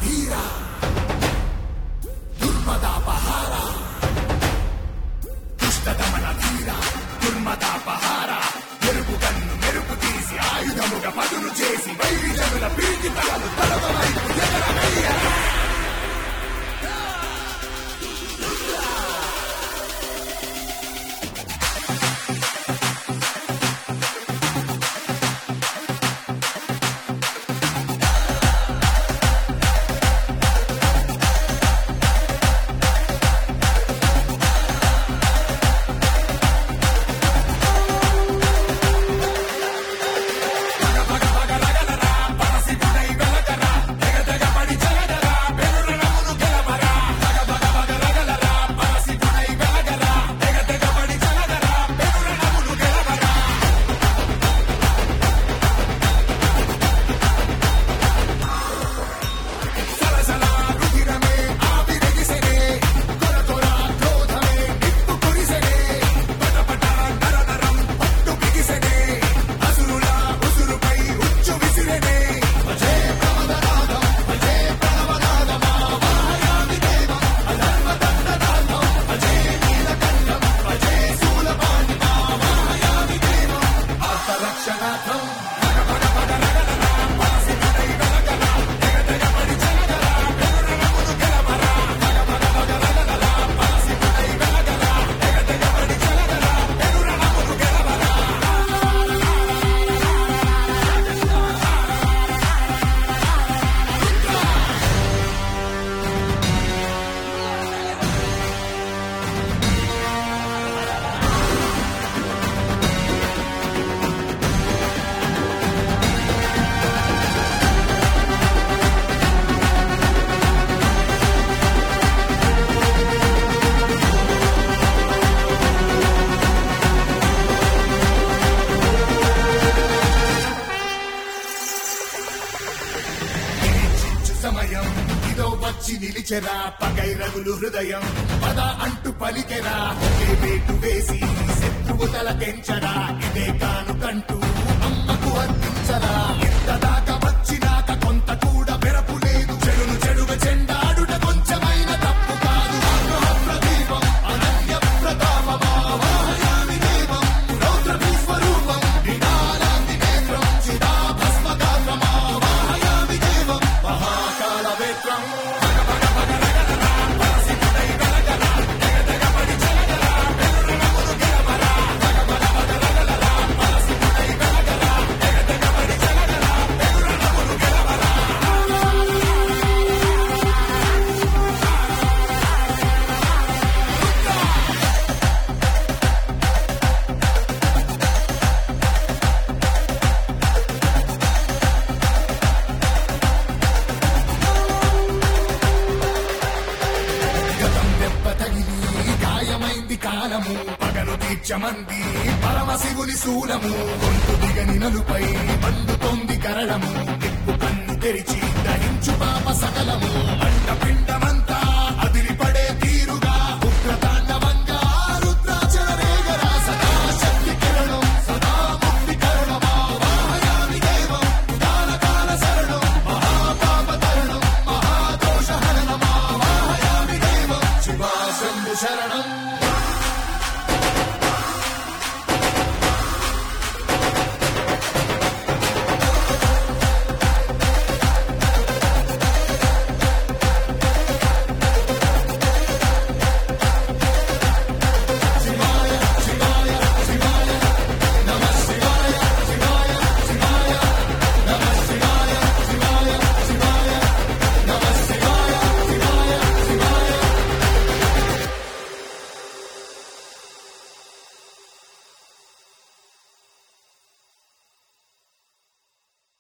ధీర దుర్మదాపహార దుష్టదమన ధీర దుర్మదాపహార మెరుపు కన్ను మెరుపు తీసి ఆయుధముగా పదును చేసి వైరి జనుల పీకి తలలు తలవ వైపు ఎగరవేయ సరసల రుధిరమే ఆవిరెగిసెనే కొర కొర క్రోధమే నిప్పు కురిసెనే పట పట నరనరం పట్టు బిగిసెనే అసురుల ఉసురుపై ఉచ్చు విసిరెనే అజే ప్రమదనాదం అజే ప్రణవనాదమా వాయామి దేవం అధర్మ దండనాథం అజే నీలకంఠం అజే శూలపాణిమా వాయామి దేవం ఆర్తరక్షణాథం నిరీక్షించు సమయం ఇదో వచ్చి నిలిచెరా పగై రగులు హృదయం పద అంటూ పలికెరా ఒకే వేటు వేసి శత్రువు తల తెంచరా ఇదే కాను కంటూ అమ్మకు అందించరా ఎంత దాకా వచ్చినాక కొంత కూడా వెరపు లేదు చెడును చెడుగా చెండాడుట కొంచెమైన తప్పు కాదు ఆగ్రహ ప్రదీపం అనన్య ప్రతాపమా వాహయామి దేవం రౌద్ర విశ్వరూపం విడాలాంతి నేత్రం చిదాభస్మగాత్రమా వాహయామి దేవం మహాకాల వేత్రం గతం దెబ్బ తగిలి గాయమైంది కాలము పగలు తీర్చమంది పరమశివుని శూలము గొంతు దిగని నలుపై మండుతోంది కరళము నిప్పు కన్ను తెరిచి దహించు పాప సకలము మండు